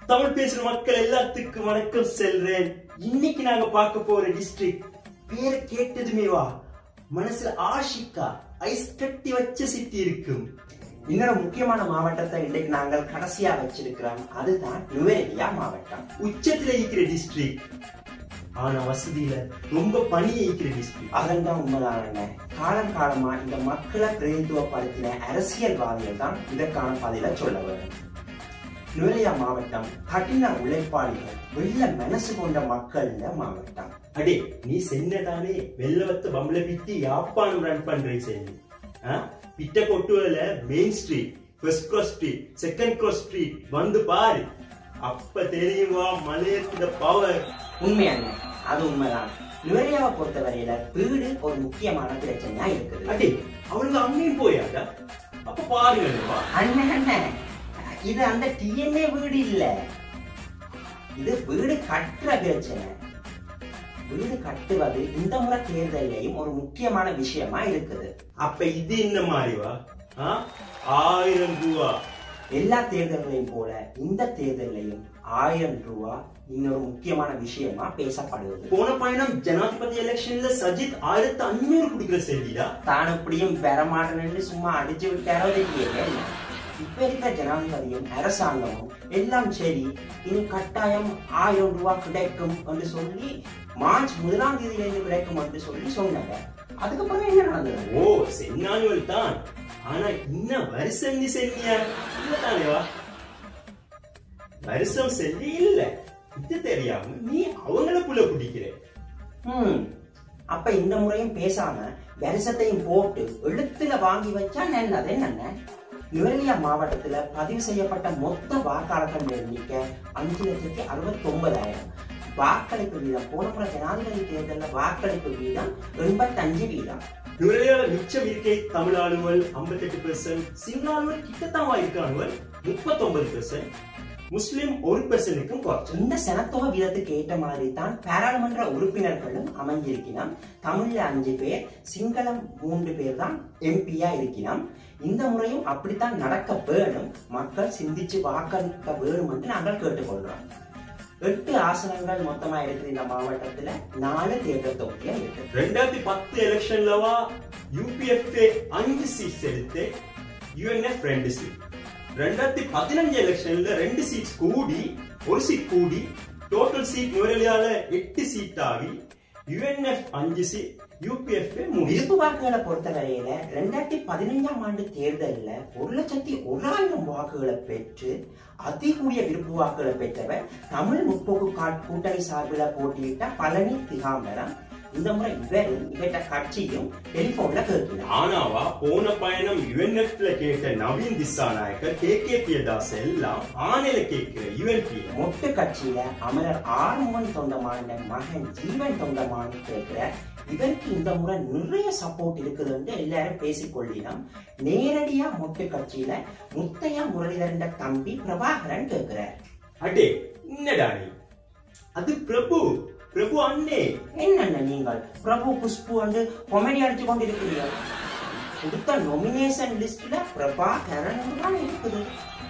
தமிழ் பேசுற மக்கள் எல்லாத்துக்கும் வணக்கம் செல்றேன் இன்னைக்கு நாங்க பார்க்க போற டிஸ்ட்ரிக்ட் பேரை கேட்டதுமே வா மனசுல ஆஷிக்கா ஐஸ் கட்டி வச்ச சிட்டி இருக்கும் இன்னொரு முக்கியமான மாவட்டத்தை இன்றைக்கு நாங்கள் கடைசியா வச்சிருக்கிறோம் அதுதான் நுவேலியா மாவட்டம் உச்சத்துல இருக்கிற டிஸ்ட்ரிக்ட் ஆனா வசதியில ரொம்ப பணியை இருக்கிற டிஸ்ட்ரிக்ட் அதன்தான் உண்மைதானங்க காலம் காலமா இந்த மக்களை பிரதித்துவப்படுத்தின அரசியல்வாதிகள் தான் இதற்கான பதில சொல்ல வேண்டும் நுவேலியா மாவட்டம் கடின உழைப்பாளிகள் வெள்ள மனசு கொண்ட மக்கள் மாவட்டம் அடே நீ சென்னதானே வெள்ளவத்த பம்பளை பிட்டி யாப்பானம் ரன் பண்றேன் சென்னி பிட்ட கொட்டுவல main street first cross street second cross street வந்து பாரு அப்ப தெரியுமா மலையத்துல பவர் உண்மையாங்க அது உண்மைதான் நுவேலியாவை பொறுத்தவரையில வீடு ஒரு முக்கியமான பிரச்சனையா இருக்குது அடே அவனுக்கு அங்கேயும் போயாடா அப்ப பாருங்க அண்ணன் அண்ணன் இது அந்த டிஎன்ஏ வீடு இல்ல இது வீடு கட்டுற பிரச்சனை வீடு கட்டுவது இந்த முறை தேர்தலையும் ஒரு முக்கியமான விஷயமா இருக்குது அப்ப இது என்ன மாதிரிவா ஆ? ஆயிரம் ரூபா எல்லா தேர்தல்களையும் போல இந்த தேர்தலையும் ஆயிரம் ரூபா இன்னொரு முக்கியமான விஷயமா பேசப்படுவது போன பயணம் ஜனாதிபதி எலெக்ஷன்ல சஜித் ஆயிரத்தி அஞ்சூறு கொடுக்குற செய்திடா தான் இப்படியும் பெறமாட்டேன்னு சும்மா அடிச்சு விட்டாரோ தெரியல இப்ப இருக்கிற ஜனாதிபதியும் அரசாங்கமும் எல்லாம் சரி இனி கட்டாயம் ஆயிரம் ரூபாய் கிடைக்கும் என்று சொல்லி மார்ச் முதலாம் தேதியிலிருந்து கிடைக்கும் என்று சொல்லி சொன்னாங்க அதுக்கப்புறம் என்ன நடந்தது ஓ சென்னானுவல் தான் ஆனா இன்ன வருஷம் நீ செல்லியா இல்லதானேவா வருஷம் செல்லி இல்ல இது தெரியாம நீ அவங்கள புள்ள குடிக்கிற ஹம் அப்ப இந்த முறையும் பேசாம வருஷத்தையும் போட்டு எழுத்துல வாங்கி வச்சா நல்லது என்னென்ன நுவரெலியா மாவட்டத்துல பதிவு செய்யப்பட்ட மொத்த வாக்காளர்கள் எண்ணிக்கை அஞ்சு லட்சத்தி அறுபத்தி ஒன்பதாயிரம் வாக்களிப்பு வீதம் போன முறை ஜனாதிபதி தேர்தலில் வாக்களிப்பு வீதம் எண்பத்தஞ்சு வீதம் நுரையால மிச்சம் இருக்கை தமிழ் ஆளுவல் ஐம்பத்தெட்டு பெர்சன்ட் சிங்கள ஆளுவல் கிட்டத்தாவா இருக்கானுவல் முப்பத்தொன்பது பெர்சன்ட் முஸ்லிம் ஒரு பெர்சன்ட்டுக்கும் குறைச்சு இந்த சனத்தொகை வீதத்துக்கு ஏற்ற மாதிரி தான் பாராளுமன்ற உறுப்பினர்களும் அமைஞ்சிருக்கிறோம் தமிழ்ல அஞ்சு பேர் சிங்களம் மூன்று பேர் தான் எம்பியா இருக்கிறோம் இந்த முறையும் அப்படித்தான் நடக்க வேணும் மக்கள் சிந்திச்சு வாக்களிக்க வேணும் என்று நாங்கள் கேட்டுக்கொள்றோம் எட்டு ஆசனங்கள் மொத்தமா இருக்குது இந்த மாவட்டத்துல நாலு தேர்தல் தொகுதியா இருக்கு ரெண்டாயிரத்தி பத்து எலெக்ஷன்லவா யூபிஎஃப்ஏ அஞ்சு சீட்ஸ் எடுத்து யுஎன்எஃப் ரெண்டு சீட் ரெண்டாயிரத்தி பதினஞ்சு எலெக்ஷன்ல ரெண்டு சீட்ஸ் கூடி ஒரு சீட் கூடி டோட்டல் சீட் நுவரெலியால எட்டு சீட் ஆகி யுஎன்எஃப் அஞ்சு சீட் யூபிஎஃப்ஏ மூணு இருப்பு வாக்குகளை பொறுத்தவரையில ரெண்டாயிரத்தி பதினைஞ்சாம் ஆண்டு தேர்தல்ல ஒரு லட்சத்தி ஓராயிரம் வாக்குகளை பெற்று அதிகூடிய விருப்பு வாக்குகளை பெற்றவர் தமிழ் முற்போக்கு கா- கூட்டணி சார்பில் போட்டியிட்ட பழனி திகாம்பரம் இந்த முறை இவரும் இவற்ற கட்சியும் டெலிபோன்ல கேட்கிறார் ஆனாவா போன பயணம் யுஎன்எஃப்ல கேட்ட நவீன் திசாநாயக்கர் கே கே தாஸ் எல்லாம் ஆணையில கேட்கிற யுஎன்பி மொட்டு கட்சியில அமரர் ஆறுமுகன் தொண்டமான மகன் ஜீவன் தொண்டமான் கேட்கிற இவருக்கு இந்த முறை நிறைய சப்போர்ட் இருக்குதுன்னு எல்லாரும் பேசிக்கொள்ளினோம் நேரடியா மொட்டு கட்சியில முத்தையா முரளிதரன் தம்பி பிரபாகரன் கேட்கிறார் அடே என்னடா நீ அது பிரபு பிரபு அண்ணே என்னென்ன நீங்கள் பிரபு குஷ்பு வந்து கொமெடி அடிச்சு கொண்டிருக்கிறீர்கள் கொடுத்த நொமினேஷன் லிஸ்ட்ல பிரபாகரன் தான் இருக்குது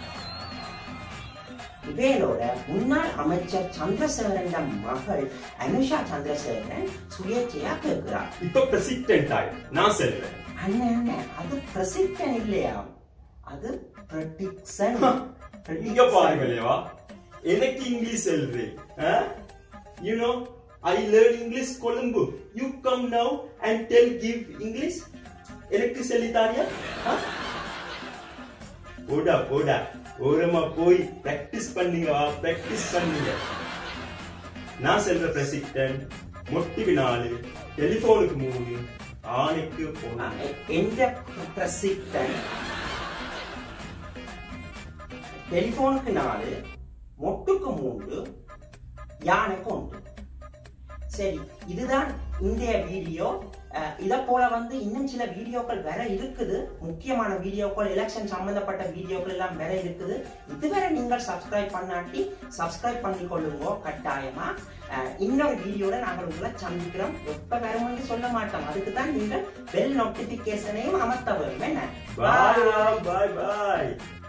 இவையோட முன்னாள் அமைச்சர் சந்திரசேகரன் மகள் அனுஷா சந்திரசேகரன் சுயேட்சையா கேட்கிறார் இப்ப பிரசிடென்ட் ஆய் நான் சொல்றேன் அண்ணன் அண்ணன் அது பிரசித்தன் இல்லையா அது ப்ரெடிக்ஷன் இங்க பாருங்களேவா எனக்கு இங்கிலீஷ் சொல்றே you know I learn English Colombo you come now and tell give English எனக்கு சொல்லித்தாரியா ஆ? போடா போடா ஓரமா போய் பிராக்டிஸ் பண்ணுங்க பிராக்டிஸ் பண்ணுங்க நான் சொல்ற பிரசிடென்ட் மொட்டிக்கு நாலு டெலிபோனுக்கு மூணு ஆணைக்கு ஒண்ணு எந்த பிரசித்தன் டெலிபோனுக்கு நாலு மொட்டுக்கு மூன்று யானைக்கு ஒன்று சரி இதுதான் இந்திய வீடியோ அஹ், இதை போல வந்து இன்னும் சில வீடியோக்கள் வர இருக்குது முக்கியமான வீடியோக்கள் எலெக்ஷன் சம்பந்தப்பட்ட வீடியோக்கள் எல்லாம் வர இருக்குது இதுவரை நீங்கள் சப்ஸ்கிரைப் பண்ணாட்டி சப்ஸ்கிரைப் பண்ணி கொள்ளுங்க கட்டாயமா அஹ், இன்னொரு வீடியோட நாங்கள் உங்களை சந்திக்கிறோம் எப்ப வரும்னு சொல்ல மாட்டோம் அதுக்கு தான் நீங்கள் பெல் நோட்டிபிகேஷனையும் அமர்த்த வேண்டும் என்ன பாய் பாய் பாய்